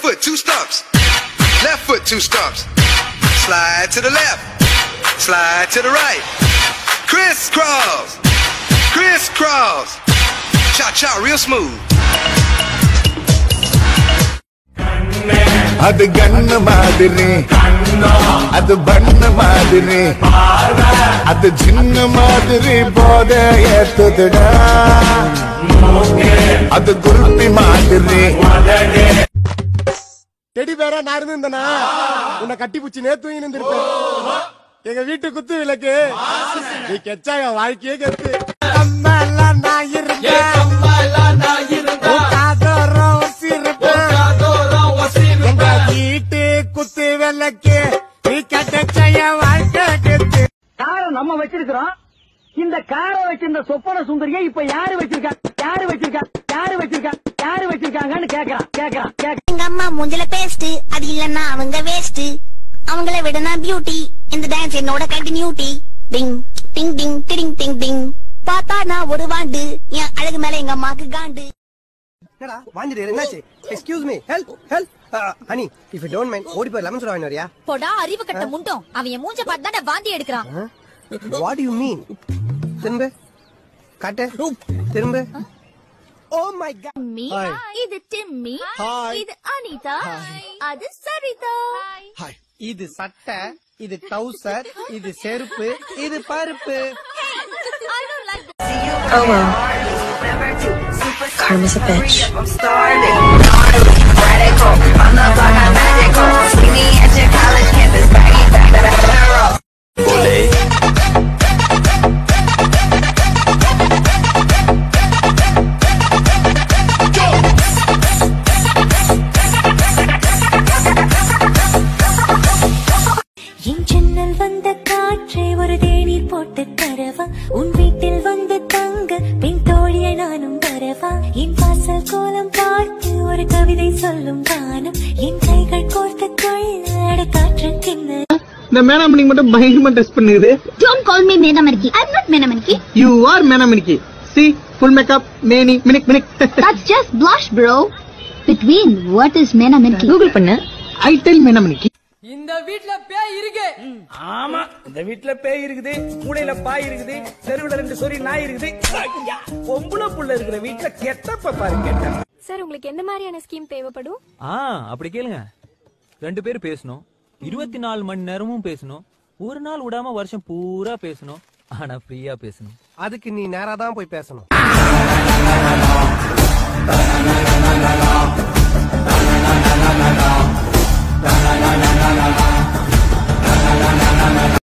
foot, two stumps. Left foot, two stumps. Slide to the left. Slide to the right. Crisscross. Crisscross. Cha cha, real smooth. அது கண்ணு மாதிரி அது பண்ண மாதிரி அது சின்ன மாதிரி போத ஏத்துதுடா அது குருப்பி மாதிரி டெடி பேரா நான் இருந்திருந்தனா உன்னை கட்டி பூச்சி நேத்து இருந்திருப்பேன் எங்க வீட்டு குத்து விளக்கு நீ கெச்சா என் வாழ்க்கையே கெத்து அம்மாலாம் நான் இருப்பேன் உன் காதோரம் உசிருப்பேன். எங்க வீட்டு குத்து விளக்கு நீ கெட்ட என் வாழ்க்கை கெத்து காரை நம்ம வச்சிருக்கிறோம் இந்த காரை வச்சிருந்த சொப்பன சுந்தரியை இப்ப யாரு வச்சிருக்கா யாரு வச்சிருக்கா யாரு வச்சிருக்கா யாரு வச்சிருக்காங்கன்னு கேக்குறான் கேக்குறான் கேக்குறான் எங்க அம்மா மூஞ்சில பேஸ்ட் அது இல்லன்னா அவங்க வேஸ்ட் அவங்கள விட நான் பியூட்டி இந்த டான்ஸ் என்னோட கண்டினியூட்டி டிங் டிங் டிங் டிடிங் டிங் டிங் பார்த்தா நான் ஒரு வாண்டு என் அழகு மேல எங்க அம்மாக்கு காண்டு என்னடா வாஞ்சிட்டு என்னாச்சு excuse me help help honey if you don't mind ஓடி போய் லெமன் சோடா வாங்கி வரியா போடா அறிவு கட்ட முண்டோம் அவன் என் மூஞ்ச பார்த்து தானே வாந்தி எடுக்கிறான் வாட் யூ மீன் திரும்ப காட்டு திரும்ப ஓ மை காட் மீ இது டிம்மி இது அனிதா அது சரிதா இது சட்டை இது டவுசர் இது செருப்பு இது பருப்பு I don't like Oh well. Karma's a bitch. என் ஜன்னல் வந்த காற்றை ஒரு தேநீர் போட்டு தரவா உன் வீட்டில் வந்து தங்க பின் தோழியை நானும் வரவா என் வாசல் கோலம் பார்த்து ஒரு கவிதை சொல்லும் கானம் என் கைகள் கோர்த்து கொள்ள காற்று கிண்ண இந்த மேனாமணிக்கு மட்டும் பயங்கரமா டெஸ்ட் பண்ணுது Don't call me Menamanki. I'm not Menamanki. You are மேனாமணிக்கு சி ஃபுல் மேக்கப் மேனி மினிக் மினிக் That's just blush, bro. Between, what is Menamanki? Google பண்ணு ஐ டெல் மேனாமணிக்கு இந்த வீட்ல பேய் இருக்கு ஆமா இந்த வீட்ல பேய் இருக்குது மூளையில பாய் இருக்குது தெருவுல ரெண்டு சொறி நாய் இருக்குது ஐயா, பொம்பளை புள்ள இருக்கிற வீட்ல கெட்டப்ப பாரு கெட்ட சார் உங்களுக்கு எந்த மாதிரியான ஸ்கீம் தேவைப்படும் ஆ அப்படி கேளுங்க ரெண்டு பேரும் பேசணும் இருபத்தி நாலு மணி நேரமும் பேசணும் ஒரு நாள் விடாம வருஷம் பூரா பேசணும் ஆனா ஃப்ரீயா பேசணும் அதுக்கு நீ நேரா தான் போய் பேசணும்